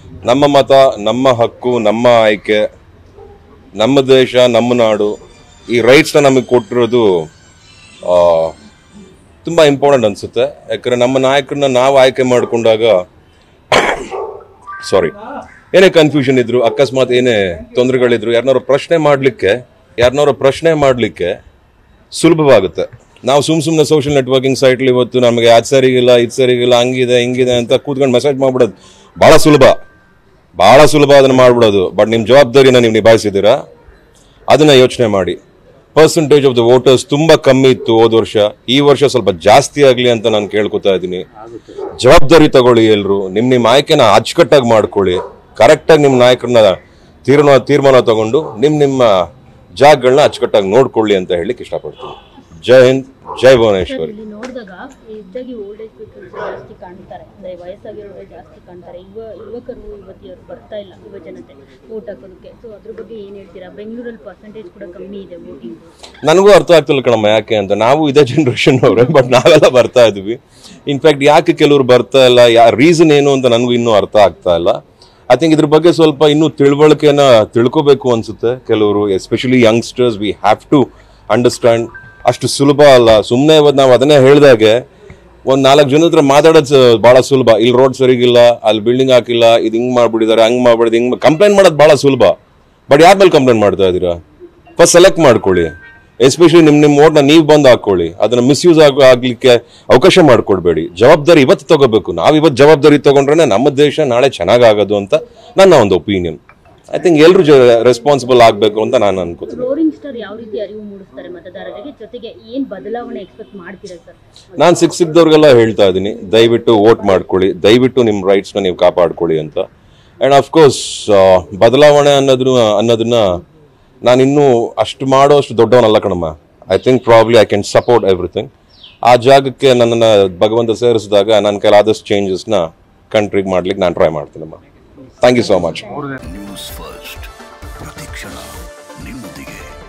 ನಮ್ಮ ಮತ ನಮ್ಮ ಹಕ್ಕು ನಮ್ಮ ಆಯ್ಕೆ ನಮ್ಮ ದೇಶ ನಮ್ಮ ನಾಡು ಈ ರೈಟ್ಸ್ನ ನಮಗೆ ಕೊಟ್ಟಿರೋದು ಆ, ತುಂಬ ಇಂಪಾರ್ಟೆಂಟ್ ಅನಿಸುತ್ತೆ ಯಾಕಂದರೆ ನಮ್ಮ ನಾಯಕರನ್ನ ನಾವು ಆಯ್ಕೆ ಮಾಡಿಕೊಂಡಾಗ ಸಾರಿ ಏನೇ ಕನ್ಫ್ಯೂಷನ್ ಇದ್ರು ಅಕಸ್ಮಾತ್ ಏನೇ ತೊಂದರೆಗಳಿದ್ರು ಯಾರನ್ನಾರು ಪ್ರಶ್ನೆ ಮಾಡಲಿಕ್ಕೆ ಯಾರನ್ನಾರು ಪ್ರಶ್ನೆ ಮಾಡಲಿಕ್ಕೆ ಸುಲಭವಾಗುತ್ತೆ ನಾವು ಸುಮ್ ಸುಮ್ಮನೆ ಸೋಷಿಯಲ್ ನೆಟ್ವರ್ಕಿಂಗ್ ಸೈಟ್ಲಿ ಇವತ್ತು ನಮಗೆ ಅದು ಸರಿಗಿಲ್ಲ ಇದು ಸರಿಗಿಲ್ಲ ಹಂಗಿದೆ ಹಿಂಗಿದೆ ಅಂತ ಕೂತ್ಕೊಂಡು ಮೆಸೇಜ್ ಮಾಡ್ಬಿಡೋದು ಭಾಳ ಸುಲಭ ಭಾಳ ಸುಲಭ ಅದನ್ನು ಮಾಡ್ಬಿಡೋದು ಬಟ್ ನಿಮ್ಮ ಜವಾಬ್ದಾರಿನ ನೀವು ನಿಭಾಯಿಸಿದ್ದೀರಾ ಅದನ್ನ ಯೋಚನೆ ಮಾಡಿ ಪರ್ಸೆಂಟೇಜ್ ಆಫ್ ದ ವೋಟರ್ಸ್ ತುಂಬಾ ಕಮ್ಮಿ ಇತ್ತು ಹೋದ ವರ್ಷ ಈ ವರ್ಷ ಸ್ವಲ್ಪ ಜಾಸ್ತಿ ಆಗಲಿ ಅಂತ ನಾನು ಕೇಳ್ಕೊತಾ ಇದ್ದೀನಿ ಜವಾಬ್ದಾರಿ ತಗೊಳ್ಳಿ ಎಲ್ರು ನಿಮ್ ನಿಮ್ ಆಯ್ಕೆನ ಅಚ್ಚುಕಟ್ಟಾಗಿ ಮಾಡ್ಕೊಳ್ಳಿ ಕರೆಕ್ಟಾಗಿ ನಿಮ್ಮ ನಾಯಕರನ್ನ ತೀರ್ಮಾನ ತೀರ್ಮಾನ ತಗೊಂಡು ನಿಮ್ ನಿಮ್ಮ ಜಾಗಗಳನ್ನ ಅಚ್ಚುಕಟ್ಟಾಗಿ ನೋಡ್ಕೊಳ್ಳಿ ಅಂತ ಹೇಳಲಿಕ್ಕೆ ಇಷ್ಟಪಡ್ತೀನಿ ಜೈ ಹಿಂದ್ ಜೈ ಭುವನೇಶ್ವರಿ ಇಲ್ಲಿ ನೋಡಿದಾಗ ಹೆಚ್ಚಾಗಿ ಓಲ್ಡ್ ಏಜ್ ಪೀಪಲ್ಸ್ ಜಾಸ್ತಿ ಕಾಣ್ತಾರೆ ಅಂದ್ರೆ ವಯಸ್ಸಾಗಿರೋರು ಜಾಸ್ತಿ ಕಾಣ್ತಾರೆ ಯುವ ಯುವಕರು ಯುವತಿಯರು ಬರ್ತಾ ಇಲ್ಲ ಯುವ ಜನತೆ ವೋಟ್ ಹಾಕೋದಕ್ಕೆ ಸೊ ಅದ್ರ ಬಗ್ಗೆ ಏನ್ ಹೇಳ್ತೀರಾ ಬೆಂಗಳೂರಲ್ಲಿ ಪರ್ಸೆಂಟೇಜ್ ಕೂಡ ಕಮ್ಮಿ ಇದೆ ವೋಟಿಂಗ್ ನನಗೂ ಅರ್ಥ ಆಗ್ತಿಲ್ಲ ಕಣಮ್ಮ ಯಾಕೆ ಅಂತ ನಾವು ಇದೇ ಜನರೇಷನ್ ಅವರೇ ಬಟ್ ನಾವೆಲ್ಲ ಬರ್ತಾ ಇದ್ವಿ ಇನ್ಫ್ಯಾಕ್ಟ್ ಯಾಕೆ ಕೆಲವರು ಬರ್ತಾ ಇಲ್ಲ ಯಾ ರೀಸನ್ ಏನು ಅಂತ ನನಗೂ ಇನ್ನೂ ಅರ್ಥ ಆಗ್ತಾ ಇಲ್ಲ ಐ ಥಿಂಕ್ ಇದ್ರ ಬಗ್ಗೆ ಸ್ವಲ್ಪ ಇನ್ನೂ ತಿಳುವಳಿಕೆನ ತಿಳ್ಕೋಬೇಕು ಅನ್ಸುತ್ತೆ ಕೆಲವರು especially youngsters we have to understand ಅಷ್ಟು ಸುಲಭ ಅಲ್ಲ ಸುಮ್ಮನೆ ಇವತ್ತು ನಾವು ಅದನ್ನೇ ಹೇಳಿದಾಗೆ ಒಂದ್ ನಾಲ್ಕು ಜನ ಹತ್ರ ಮಾತಾಡೋದು ಬಹಳ ಸುಲಭ ಇಲ್ಲಿ ರೋಡ್ ಸರಿಗಿಲ್ಲ ಅಲ್ಲಿ ಬಿಲ್ಡಿಂಗ್ ಹಾಕಿಲ್ಲ ಇದು ಹಿಂಗ್ ಮಾಡ್ಬಿಟ್ಟಿದ್ದಾರೆ ಹಂಗ್ ಮಾಡ್ಬಿಡಿದ್ ಹಿಂಗ್ ಕಂಪ್ಲೇಂಟ್ ಮಾಡೋದು ಬಹಳ ಸುಲಭ ಬಟ್ ಯಾರ ಮೇಲೆ ಕಂಪ್ಲೇಂಟ್ ಮಾಡ್ತಾ ಇದ್ದೀರಾ ಫಸ್ಟ್ ಸೆಲೆಕ್ಟ್ ಮಾಡ್ಕೊಳ್ಳಿ ಎಸ್ಪೆಷಲಿ ನಿಮ್ ನಿಮ್ ಓಟ್ನ ನೀವು ಬಂದು ಹಾಕೊಳ್ಳಿ ಅದನ್ನ ಮಿಸ್ಯೂಸ್ ಆಗ ಆಗ್ಲಿಕ್ಕೆ ಅವಕಾಶ ಮಾಡ್ಕೊಡ್ಬೇಡಿ ಜವಾಬ್ದಾರಿ ಇವತ್ತು ತಗೋಬೇಕು ನಾವು ಇವತ್ತು ಜವಾಬ್ದಾರಿ ತಗೊಂಡ್ರೆ ನಮ್ಮ ದೇಶ ನಾಳೆ ಚೆನ್ನಾಗಾಗೋದು ಅಂತ ನನ್ನ ಒಂದು ಒಪಿನಿಯನ್ ಐ ಥಿಂಕ್ ಎಲ್ಲರೂ ರೆಸ್ಪಾನ್ಸಿಬಲ್ ಆಗಬೇಕು ಅಂತ ನಾನು ಅನ್ಕೋತೀನಿ ರೋರಿಂಗ್ ಸ್ಟಾರ್ ಯಾವ ರೀತಿ ಅರಿವು ಮೂಡಿಸ್ತಾರೆ ಮತದಾರರಿಗೆ ಜೊತೆಗೆ ಏನ್ ಬದಲಾವಣೆ ಎಕ್ಸ್ಪೆಕ್ಟ್ ಮಾಡ್ತೀರಾ ಸರ್ ನಾನು ಸಿಕ್ ಸಿಕ್ದವ್ರಿಗೆಲ್ಲ ಹೇಳ್ತಾ ಇದ್ದೀನಿ ದಯವಿಟ್ಟು ವೋಟ್ ಮಾಡ್ಕೊಳ್ಳಿ ದಯವಿಟ್ಟು ನಿಮ್ಮ ರೈಟ್ಸ್ನ ನೀವು ಕಾಪಾಡ್ಕೊಳ್ಳಿ ಅಂತ ಆ್ಯಂಡ್ ಅಫ್ಕೋರ್ಸ್ ಬದಲಾವಣೆ ಅನ್ನೋದು ಅನ್ನೋದನ್ನ ನಾನು ಇನ್ನೂ ಅಷ್ಟು ಮಾಡೋ ಅಷ್ಟು ದೊಡ್ಡವನಲ್ಲ ಕಣಮ್ಮ I think probably I can support everything ಆ ಜಾಗಕ್ಕೆ ನನ್ನನ್ನು ಭಗವಂತ ಸೇರಿಸಿದಾಗ ನನ್ನ ಕೈಲಾದಷ್ಟು ಚೇಂಜಸ್ನ ಕಂಟ್ರಿಗೆ ಮಾಡ್ಲಿಕ್ಕೆ ನಾನು ಟ್ರೈ ಮಾಡ್ತೀನಮ್ಮ thank you so much news first ಪ್ರತಿಕ್ಷಣ ನಿಮ್ಮೊಂದಿಗೆ